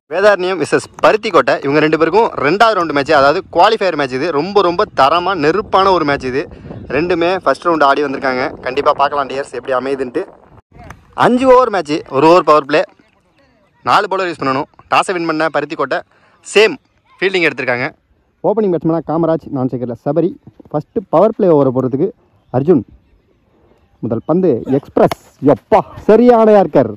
Vedaranyam versus பருத்திக்கோட்டை இவங்க ரெண்டு பேருக்கும் ரெண்டாவது ரவுண்டு மேட்ச் அதாவது குவாலிஃபயர் மேட்ச் இது ரொம்ப ரொம்ப தரமாக நெருப்பான ஒரு மேட்ச் இது ரெண்டுமே ஃபர்ஸ்ட் ரவுண்டு ஆடி வந்திருக்காங்க கண்டிப்பாக பார்க்கலாம் டியர்ஸ் எப்படி அமையுதுன்ட்டு அஞ்சு ஓவர் மேட்ச்சு ஒரு ஓவர் பவர் பிளே நாலு பவுலர் யூஸ் பண்ணணும் டாஸை வின் பண்ண பருத்திக்கோட்டை சேம் ஃபீல்டிங் எடுத்திருக்காங்க ஓப்பனிங் பேட்ஸ்மேனாக காமராஜ் நான் சேகரில் சபரி ஃபஸ்ட்டு பவர் பிளே ஓவரை போகிறதுக்கு அர்ஜுன் முதல் பந்து எக்ஸ்பிரஸ் எப்பா சரியான யார்கர்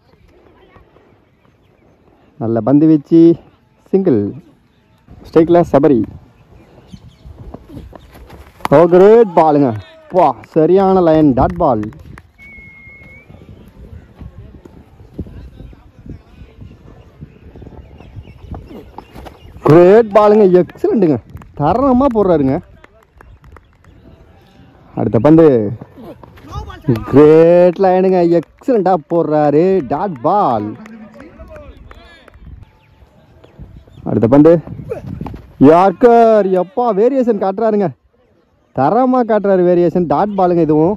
நல்ல பந்து வீச்சு சிங்கிள் ஸ்ட்ரைக்கில் சபரி ஓ கிரேட் பாலுங்க வா சரியான லைன் டாட் பால் கிரேட் பாலுங்க எக்ஸலண்ட்டுங்க தரமாக போடுறாருங்க அடுத்த பந்து கிரேட் லைனுங்க எக்ஸலண்ட்டாக போடுறாரு டாட் பால் அடுத்த பந்து யார்கர் எப்பா வேரியேஷன் காட்டுறாருங்க தரமாக காட்டுறாரு வேரியேஷன் டாட் பாலுங்க இதுவும்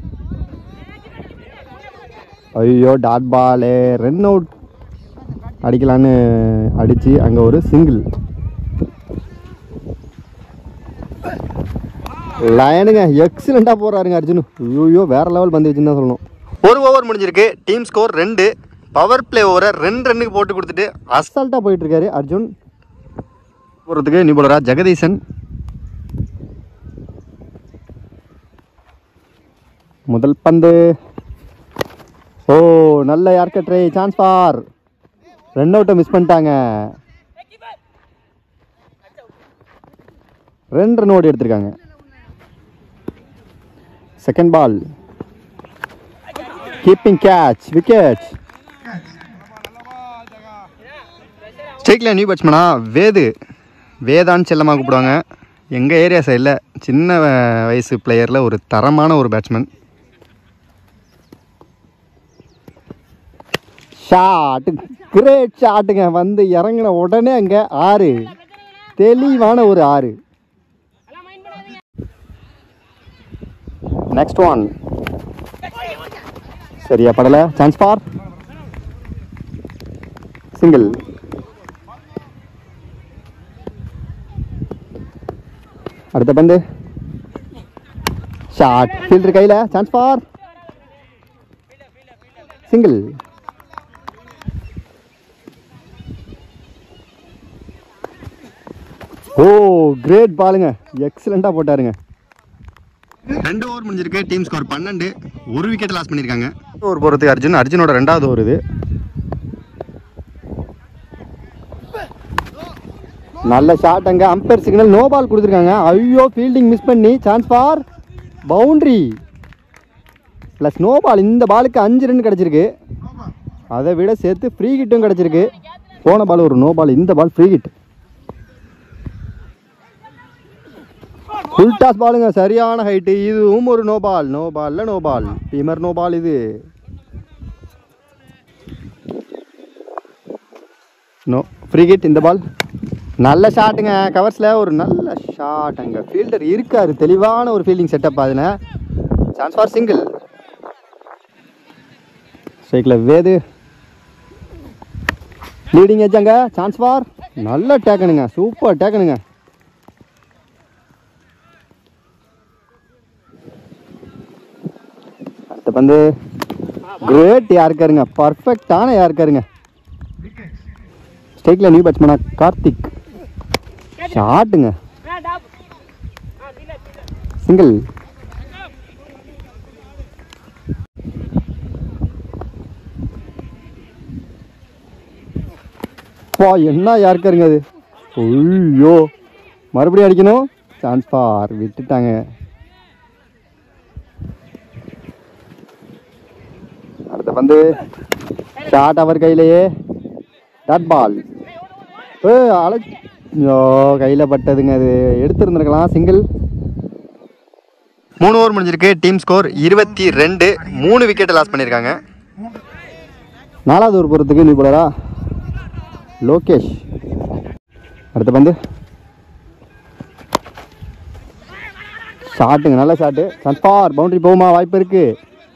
ஐயோ டாட் பாலு ரன் அவுட் அடிக்கலான்னு அடித்து அங்கே ஒரு சிங்கிள் லைனுங்க எக்ஸலண்ட்டாக போடுறாருங்க அர்ஜுனு ஐயோ வேற லெவல் பந்து வச்சுன்னு தான் சொல்லணும் ஒரு ஓவர் முடிஞ்சிருக்கு டீம் ஸ்கோர் ரெண்டு பவர் பிளே ஓவரை ரெண்டு ரன்னுக்கு போட்டு கொடுத்துட்டு அசால்ட்டாக போயிட்டு இருக்காரு அர்ஜுன் போகிறதுக்கு நிபுணரா ஜெகதீசன் முதல் பந்து ஓ நல்ல yorker try chance for run அவுட்டை மிஸ் பண்ணிட்டாங்க ரெண்டு ரன் ஓடி எடுத்திருக்காங்க second ball keeping catch wicket ஸ்ட்ரைக்கில் நியூ பேட்ஸ்மேனா வேது வேதான்னு செல்லமாக கூப்பிடுவாங்க எங்கள் ஏரியா சைடில் சின்ன வ- வயசு பிளேயரில் ஒரு தரமான ஒரு பேட்ஸ்மேன் ஷாட்டு கிரேட் ஷாட்டுங்க வந்து இறங்கின உடனே அங்கே ஆறு தெளிவான ஒரு ஆறு நெக்ஸ்ட் ஒன் சரியா படல சான்ஸ் ஃபார் சிங்கிள் அடுத்த பந்து ஷாட் ஃபீல்டர் கையில் chance for single oh great பாலுங்க எக்ஸலண்ட்டாக போட்டாருங்க ரெண்டு ஓவர் முடிஞ்சிருக்கு டீம் ஸ்கோர் பன்னெண்டு ஒரு விக்கெட் லாஸ் பண்ணியிருக்காங்க ஓவர் போகிறதுக்கு அர்ஜுன் அர்ஜுனோட ரெண்டாவது ஓவர் இது நல்ல ஷாட் அங்கே அம்பேர் சிக்னல் நோ பால் கொடுத்துருக்காங்க ஐயோ ஃபீல்டிங் மிஸ் பண்ணி chance for boundary plus no ball இந்த பாலுக்கு அஞ்சு ரன் கிடச்சிருக்கு அதை விட சேர்த்து ஃப்ரீ ஹிட்டும் கிடச்சிருக்கு போன பால் ஒரு நோ பால் இந்த ball free hit full toss பாலுங்க சரியான ஹைட்டு இதுவும் ஒரு நோ பால் நோ பால்ல no ball beamer no ball இது நோ ஃப்ரீ ஹிட் இந்த பால் நல்ல ஷாட்டுங்க கவர்ஸில் ஒரு நல்ல ஷாட் அங்கே ஃபீல்டர் இருக்காரு தெளிவான ஒரு ஃபீல்டிங் செட்டப் அதில் சான்ஸ் ஃபார் சிங்கிள் ஸ்ட்ரைக்கில் வேது லீடிங் எஜ்ஜாங்க சான்ஸ் ஃபார் நல்ல டேக்கனுங்க சூப்பர் டேக்கனுங்க அடுத்த பந்து கிரேட் யாருக்காருங்க பர்ஃபெக்டான யாருக்காருங்க ஸ்ட்ரைக்கில் நியூ பேட்ஸ்மேனா கார்த்திக் ஷாட்டுங்க சிங்கிள் பா என்ன யாருக்காருங்க அது ஐயோ மறுபடியும் அடிக்கணும் சான்ஸ் ஃபார் விட்டுட்டாங்க அடுத்த பந்து ஷாட் அவர் கையிலேயே டாட் பால் ஏ அழை ஐயோ கையில் பட்டதுங்க அது எடுத்துருந்துருக்கலாம் சிங்கிள் மூணு ஓவர் முடிஞ்சிருக்கு டீம் ஸ்கோர் இருபத்தி ரெண்டு மூணு விக்கெட் லாஸ் பண்ணியிருக்காங்க நாலாவது ஓவர் போகிறதுக்கு நீ போலரா லோகேஷ் அடுத்த பந்து ஷாட்டுங்க நல்ல ஷாட்டு சன்பார் பவுண்டரி போகுமா வாய்ப்பு இருக்கு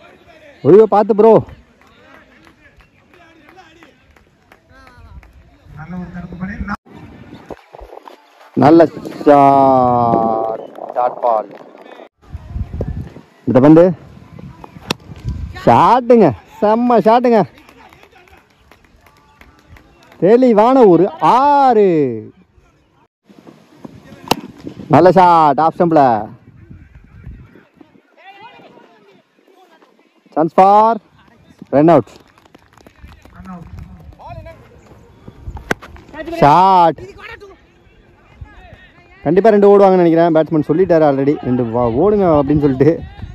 ஒழுங்க பார்த்து ப்ரோ நல்ல ஷாட் ஷாட் பால் இந்த பந்து ஷாட்டுங்க செம்ம ஷாட்டுங்க தெளிவான ஒரு ஆறு நல்ல ஷாட் ஆஃப் ஸ்டம்பில் chance for run out shot கண்டிப்பாக ரெண்டு ஓடுவாங்கன்னு நினைக்கிறேன் பேட்ஸ்மேன் சொல்லிட்டாரு ஆல்ரெடி ரெண்டு வா- ஓடுங்க அப்படின்னு சொல்லிட்டு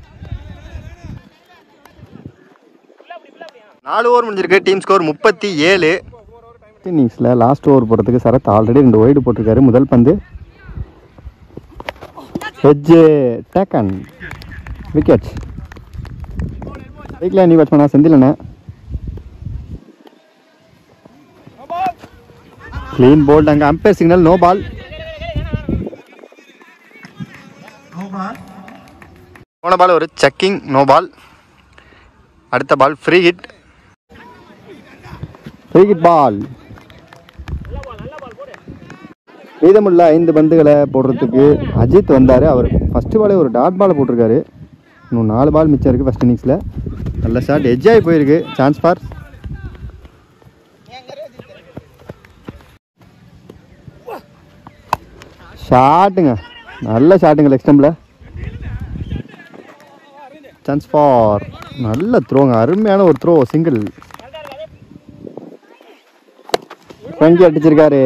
நாலு ஓவர் முடிஞ்சிருக்கு டீம் ஸ்கோர் முப்பத்தி ஏழு இன்னிங்ஸில் லாஸ்ட் ஓவர் போகிறதுக்கு சரத் ஆல்ரெடி ரெண்டு ஒய்டு போட்டிருக்காரு முதல் பந்து ஹெஜ்ஜு டேக்கன் விக்கெட் வீக்கில் நீ பேட்ஸ்மேனா செந்திலண்ணே க்ளீன் போல்ட் அங்கே அம்பேர் சிக்னல் நோ பால் போன பால் ஒரு செக்கிங் நோ பால் அடுத்த ball free hit free hit ball மீதமுள்ள ஐந்து பந்துகளை போடுறதுக்கு அஜித் வந்தார் அவர் ஃபஸ்ட்டு பாலே ஒரு டாட் பாலை போட்டிருக்காரு இன்னும் நாலு பால் மிச்சம் இருக்குது ஃபஸ்ட் இன்னிங்ஸில் நல்ல ஷாட் எட்ஜ் ஆகி போயிருக்கு சான்ஸ் ஃபார் ஷாட்டுங்க நல்ல ஷாட்டுங்க லெக் ஸ்டம்பில் சான்ஸ் ஃபார் நல்ல த்ரோங்க அருமையான ஒரு த்ரோ சிங்கிள் ஃப்ரங்கி அடிச்சிருக்காரு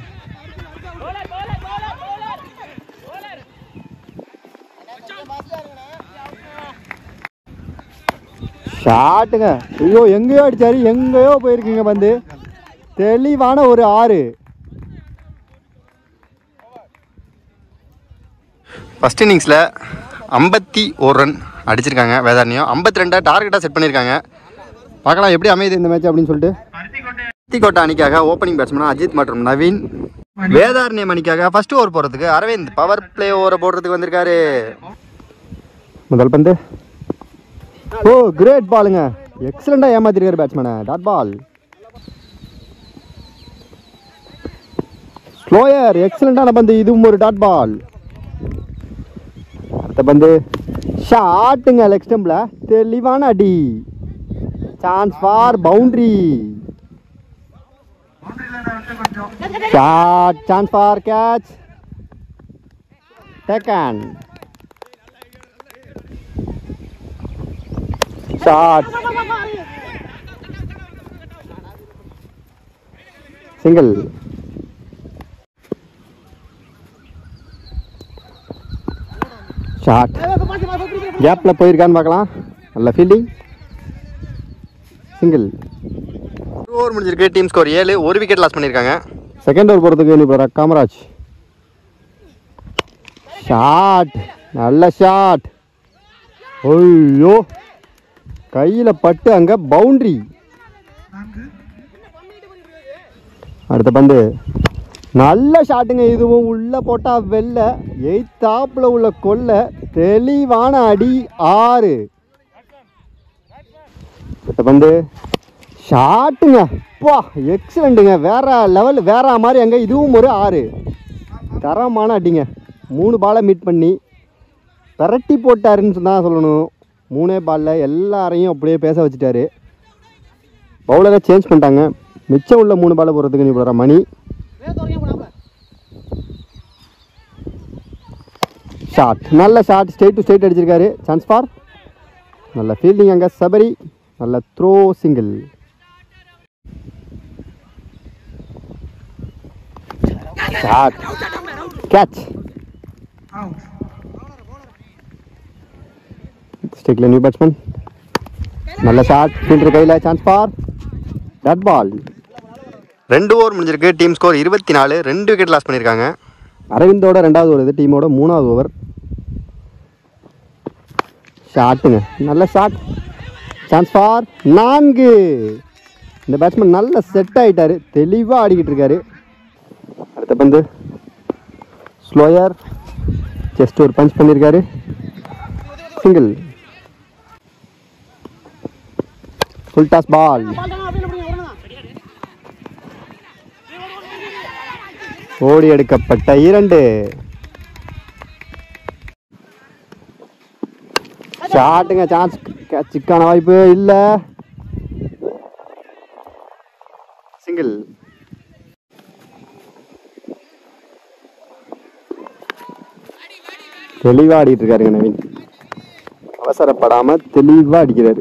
ஷாட்டுங்க ஐயோ எங்கேயோ அடிச்சாரு எங்கேயோ போயிருக்கீங்க வந்து தெளிவான ஒரு ஆறு ஃபஸ்ட் இன்னிங்ஸில் ஐம்பத்தி ஒரு ரன் அடிச்சிருக்காங்க வேதாரண்யம் ஐம்பத்தி ரெண்டா டார்கெட்டாக செட் பண்ணியிருக்காங்க பார்க்கலாம் எப்படி அமையுது இந்த மேட்ச் அப்படின்னு சொல்லிட்டு பருத்திக்கோட்டை அணிக்காக ஓப்பனிங் பேட்ஸ்மேன் அஜித் மற்றும் நவீன் வேதாரண்யம் அணிக்காக ஃபர்ஸ்ட் ஓவர் போகிறதுக்கு அரவிந்த் பவர் பிளே ஓவரை போடுறதுக்கு வந்திருக்காரு முதல் பந்து ஓ கிரேட் பாலுங்க எக்ஸலண்டாக ஏமாத்திருக்காரு பேட்ஸ்மேனை டாட் பால் ஸ்லோயர் எக்ஸலண்டான பந்து இதுவும் ஒரு டாட் பால் அடுத்த பந்து ஷாட்டுங்க லெக் ஸ்டம்பில் தெளிவான அடி chance for boundary shot chance for catch taken shot single shot கேப்பில் போயிருக்கான்னு பார்க்கலாம் நல்ல ஃபீல்டிங் சிங்கிள் ஒரு ஓவர் முடிஞ்சிருக்கு டீம் ஸ்கோர் ஏழு ஒரு விக்கெட் லாஸ் பண்ணியிருக்காங்க செகண்ட் ஓவர் போகிறதுக்கு நீ போகிற காமராஜ் ஷாட் நல்ல ஷாட் ஐயோ கையில் பட்டு அங்கே பவுண்ட்ரி அடுத்த பந்து நல்ல ஷாட்டுங்க இதுவும் உள்ள போட்டா வெள்ள எய்த்தாப்புல உள்ள கொல்ல தெளிவான அடி ஆறு அடுத்த பந்து ஷாட்டுங்க பா எக்ஸலண்ட்டுங்க வேற லெவல் வேற மாதிரி அங்கே இதுவும் ஒரு ஆறு தரமான அடிங்க மூணு பாலை மீட் பண்ணி பெரட்டி போட்டாருன்னு தான் சொல்லணும் மூணே பாலில் எல்லாரையும் அப்படியே பேச வச்சுட்டாரு பவுலரை சேஞ்ச் பண்ணிட்டாங்க மிச்சம் உள்ள மூணு பாலை போகிறதுக்கு நீ போடுற மணி ஷாட் நல்ல ஷாட் ஸ்ட்ரெயிட் டு ஸ்ட்ரெயிட் அடிச்சிருக்காரு சான்ஸ் ஃபார் நல்ல ஃபீல்டிங் அங்கே சபரி நல்ல த்ரோ சிங்கிள் ஷாட் கேட்ச் ஸ்டிக்ல நியூ பேட்ஸ்மேன் நல்ல ஷாட் ஃபீல்டர் கையில் சான்ஸ் ஃபார் டட் பால் ரெண்டு ஓவர் முடிஞ்சிருக்கு டீம் ஸ்கோர் இருபத்தி நாலு ரெண்டு விக்கெட் லாஸ் பண்ணியிருக்காங்க அரவிந்தோட ரெண்டாவது ஓவர் இது டீமோட மூணாவது ஓவர் ஷாட்டுங்க நல்ல ஷாட் சான்ஸ் ஃபார் நான்கு இந்த பேட்ஸ்மேன் நல்ல செட் ஆயிட்டாரு தெளிவாக ஆடிக்கிட்டு இருக்காரு அடுத்த பந்து ஸ்லோயர் ஜஸ்ட் ஒரு பஞ்ச் பண்ணியிருக்காரு சிங்கிள் ஃபுல் டாஸ் பால் ஓடி எடுக்கப்பட்ட இரண்டு ஷாட்டுங்க சான்ஸ் சிக்கான வாய்ப்பு இல்லை சிங்கிள் தெளிவா ஆடிட்டு இருக்காருங்க நவீன் அவசரப்படாம தெளிவா அடிக்கிறாரு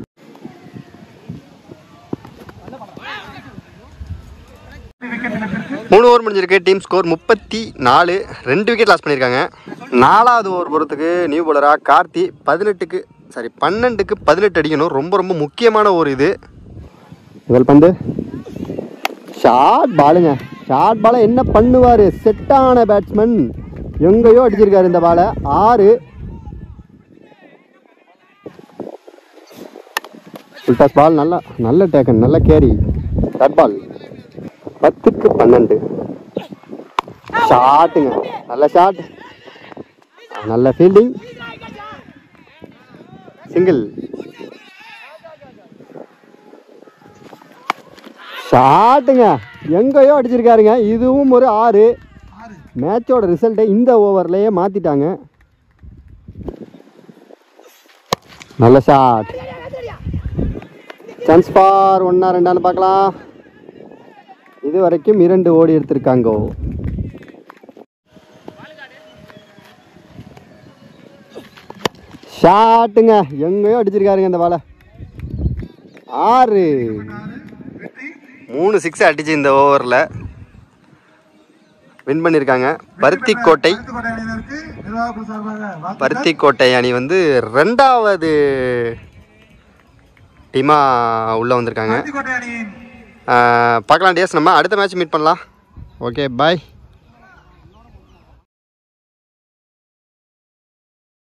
மூணு ஓவர் முடிஞ்சிருக்கு டீம் ஸ்கோர் முப்பத்தி நாலு ரெண்டு விக்கெட் லாஸ் பண்ணியிருக்காங்க நாலாவது ஓவர் பொறுத்துக்கு நியூ பவுலராக கார்த்தி பதினெட்டுக்கு சாரி பன்னெண்டுக்கு பதினெட்டு அடிக்கணும் ரொம்ப ரொம்ப முக்கியமான ஓவர் இது முதல் பந்து ஷார்ட் பாலுங்க ஷார்ட் பாலை என்ன பண்ணுவார் செட்டான பேட்ஸ்மேன் எங்கேயோ அடிச்சிருக்காரு இந்த பாலை ஆறு ஃபுல்டாஸ் பால் நல்லா நல்ல டேக்கன் நல்ல கேரி தட் பால் பத்துக்கு பன்னெண்டு ஷாட்டுங்க நல்ல ஷாட் நல்ல ஃபீல்டிங் சிங்கிள் ஷாட்டுங்க எங்கேயோ அடிச்சிருக்காருங்க இதுவும் ஒரு ஆறு மேட்சோட ரிசல்ட்டை இந்த ஓவர்லேயே மாற்றிட்டாங்க நல்ல ஷாட் சான்ஸ் ஃபார் ஒன்றா ரெண்டான்னு பார்க்கலாம் இது வரைக்கும் இரண்டு ஓடி எடுத்திருக்காங்க ஷாட்டுங்க எங்கேயோ அடிச்சிருக்காருங்க இந்த பாலை ஆறு மூணு சிக்ஸ் அடிச்சு இந்த ஓவரில் வின் பண்ணியிருக்காங்க பருத்திக்கோட்டை பருத்திக்கோட்டை அணியினருக்கு நிர்வாகக்குழு சார்பாக வாழ்த்துக்கள். பருத்திக்கோட்டை அணி வந்து ரெண்டாவது டீமாக உள்ளே வந்திருக்காங்க பருத்திக்கோட்டை அணியின் ஆஹ் பார்க்கலாம் டேஸ் நம்ம அடுத்த மேட்ச் மீட் பண்ணலாம் ஓகே பாய்